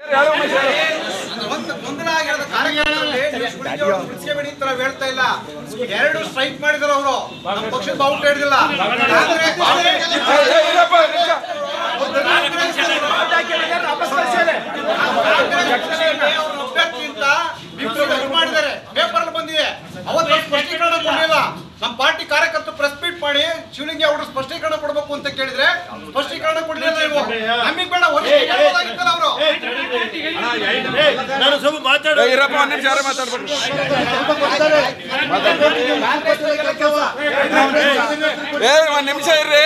ಒಂದು ಗೊಂದಲ ಆಗಿರೋದು ಕಾರ್ಯಕ್ರಮದಲ್ಲಿ ನೀವು ಸುಳ್ಳಿಗೆ ಅವ್ರು ಬಿಡಿಸ್ಕೊಬೇಡಿ ಅಂತ ನಾವು ಹೇಳ್ತಾ ಇಲ್ಲ ಎರಡು ಸ್ಟ್ರೈಕ್ ಮಾಡಿದ್ರು ಅವರು ನಮ್ಮ ಪಕ್ಷದ ಬಾವುಟ ಹಿಡಿದಿಲ್ಲ ಅಭ್ಯರ್ಥಿಗಿಂತ ವಿಪ್ ಮಾಡಿದ್ದಾರೆ ಪೇಪರ್ ಅಲ್ಲಿ ಬಂದಿದೆ ಅವತ್ತು ಸ್ಪಷ್ಟೀಕರಣ ಕೊಡಲಿಲ್ಲ ನಮ್ಮ ಪಾರ್ಟಿ ಕಾರ್ಯಕರ್ತರು ಪ್ರೆಸ್ ಮೀಟ್ ಮಾಡಿ ಶಿವಲಿಂಗಿ ಅವರು ಸ್ಪಷ್ಟೀಕರಣ ಕೊಡಬೇಕು ಅಂತ ಕೇಳಿದ್ರೆ ಸ್ಪಷ್ಟೀಕರಣ ಕೊಡಲಿಲ್ಲ ನೀವು ನಮಗೆ ಬೇಡ ವರಿಷ್ಠರಿಗೆ ಹೇಳ್ಬೋದಾಗಿತ್ತಲ್ಲ ಅವರು ನಾನು ಸ್ವಲ್ಪ ಮಾತಾಡೋ ಇರಪ್ಪ ಒಂದ್ ನಿಮಿಷ ಯಾರು ಮಾತಾಡ್ಬಿಡ್ರಿ ಏ ಒಂದ್ ನಿಮಿಷ ಇರ್ರಿ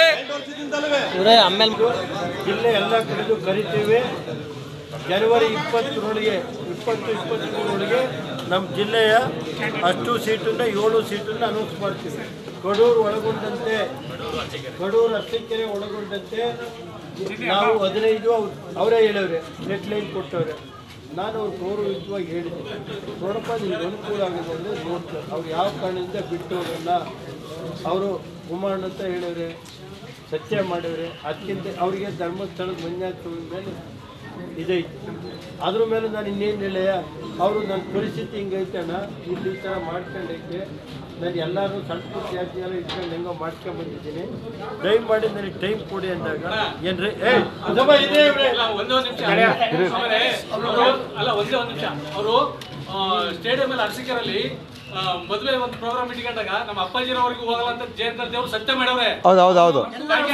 ಜಿಲ್ಲೆ ಎಲ್ಲ ಕಡೆದು ಕರಿತೀವಿ ಜನವರಿ ಇಪ್ಪತ್ತರೊಳಗೆ ಇಪ್ಪತ್ತು ಇಪ್ಪತ್ತರೊಳಗೆ ನಮ್ಮ ಜಿಲ್ಲೆಯ ಅಷ್ಟು ಸೀಟನ್ನ ಏಳು ಸೀಟನ್ನು ಅನೌನ್ಸ್ ಮಾಡ್ತೀವಿ ಕಡೂರು ಒಳಗೊಂಡಂತೆ ಕಡೂರು ಅರಸೀಕೆರೆ ಒಳಗೊಂಡಂತೆ ನಾವು ಹದಿನೈದು ಅವ್ರು ಅವರೇ ಹೇಳವ್ರೆ ಡೆಡ್ ಲೈನ್ ಕೊಟ್ಟವ್ರೆ ನಾನು ಅವ್ರು ಗೌರವಯುತವಾಗಿ ಹೇಳಿದ್ದೆ ನೋಡಪ್ಪ ನಿಮ್ಗೆ ಅನುಕೂಲ ಆಗಿದೆ ಅಂದರೆ ನೋಡ್ತಾರೆ ಅವ್ರು ಯಾವ ಕಾರಣದಿಂದ ಬಿಟ್ಟು ಹೋಗಲ್ಲ ಅವರು ಕುಮಾರಣ್ಣ ಅಂತ ಹೇಳಿವ್ರೆ ಸತ್ಯ ಮಾಡಿವ್ರೆ ಅದಕ್ಕಿಂತ ಅವರಿಗೆ ಧರ್ಮಸ್ಥಳದ ಮಂಜಾತ್ಮ ಮೇಲೆ ಇದೈತೆ ಅದ್ರ ಮೇಲೆ ನಾನು ಇನ್ನೇನು ಹೇಳಯ್ಯ ಅವರು ನನ್ನ ಪರಿಸ್ಥಿತಿ ಹಿಂಗೈತೆ ಅಣ್ಣ ಇಲ್ಲಿ ಈ ಥರ ಮಾಡ್ಕೊಂಡೈತೆ ನಾನು ಎಲ್ಲರೂ ಸಣ್ಣ ಪುಟ್ಟ ಜಾತಿ ಎಲ್ಲ ಇಟ್ಕೊಂಡು ಹೆಂಗೋ ಮಾಡ್ಕೊಂಡ್ ಬಂದಿದ್ದೀನಿ ದಯಮಾಡಿ ನನಗೆ ಟೈಮ್ ಕೊಡಿ ಅಂದಾಗ ಏನ್ರಿ ಏ ಅದಮ್ಮ ಇದೆ ಇವ್ರೆ. ಒಂದೇ ಒಂದು ನಿಮಿಷ ಆಮೇಲೆ ಅವ್ರು- ಅಲ್ಲ ಒಂದೇ ಒಂದು ನಿಮಿಷ ಅವರು ಸ್ಟೇಡಿಯಂ ಅಲ್ಲಿ ಅರಸಿಕೆರಲ್ಲಿ ಮದುವೆ ಒಂದು ಪ್ರೋಗ್ರಾಮ್ ಇಟ್ಕೊಂಡಾಗ ನಮ್ಮ ಅಪ್ಪಾಜಿರವರೆಗೂ ಹೋಗಲ್ಲ ಅಂತ ಜಯಂತ ದೇವ್ರು ಸತ್ಯ ಮಾಡವ್ರೆ ಹೌದು ಹೌದು ಹೌದು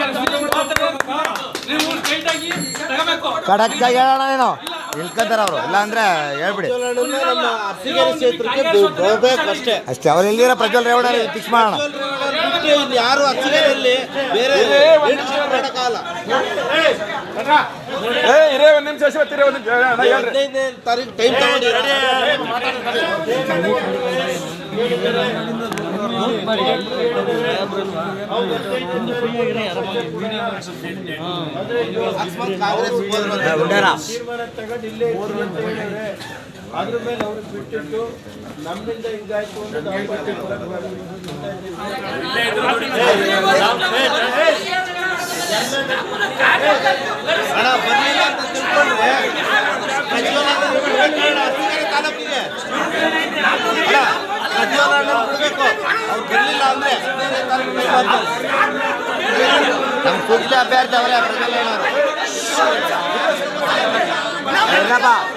ನೀವು ಸ್ಟ್ರೈಟ್ ಆಗಿ ತಗೋಬೇಕು ಕಡಕ್ ಆಗಿ ಹೇಳೋಣ ಏನೋ ಇಳ್ಕೊಂತಾರ ಅವರು ಇಲ್ಲ ಅಂದ್ರೆ ಹೇಳ್ಬಿಡಿ ನಮ್ಮ ಅರಸೀಕೆರೆ ಕ್ಷೇತ್ರಕ್ಕೆ ಬರಬೇಕು ಅಷ್ಟೇ ಅಷ್ಟೇ ಅವ್ರು ಎಲ್ಲಿರೋ ಪ್ರಜ್ವಲ್ ರೇವಣ್ಣ ಫಿಕ್ಸ್ ಮಾಡೋಣ ಯಾರು ಅರಸೀಕೆರೆಯಲ್ಲಿ ಬೇರೆ ಮಾಡೋಕ್ಕಾಗಲ್ಲ ಏ ಇರೇ ಒಂದ್ ನಿಮಿಷ ಅಶ್ವಥ್ ಇರೇ ಒಂದ್ ನಿಮಿಷ ಅಣ್ಣ ಹೇಳ್ರಿ ಹದಿನೈದನೇ ತಾರೀಕು ಟೈಮ್ ತಗೊಂಡು ತೀರ್ಮಾನ ತಗೊಂಡು ಇಲ್ಲೇ ಇರ್ತೀವಿ ಅಂತ ಹೇಳಿದ್ರೆ ಅದ್ರ ಮೇಲೆ ಅವ್ರಿಗೆ ಬಿಟ್ಟಿದ್ದು ನಮ್ಮಿಂದ ಹಿಂಗಾಯ್ತು ಅಂದ್ರೆ ನಾವು ಮತ್ತೆ ಕೊಡಕ್ ಹಣ ಬರ್ಲಿಲ್ಲ ಅಂತ ತಿಳ್ಕೊಂಡ್ರೆ ಪ್ರಜ್ವಲನ ಬಿಡ್ಬೇಕು ಅರಸೀಕೆರೆ ತಾಲೂಕಿಗೆ ಅಲ್ಲ, ಪ್ರಜ್ವಲನ ಬಿಡ್ಬೇಕು ಅವ್ರು ಬರ್ಲಿಲ್ಲ ಅಂದ್ರೆ ಹದಿನೈದನೇ ತಾರೀಕು ನಮ್ಮ ಸೂಕ್ತ ಅಭ್ಯರ್ಥಿ ಅವರೇ ಪ್ರಜ್ವಲ್ ರೇವಣ್ಣ ಅವರು. ಎಲ್ಲಪ್ಪ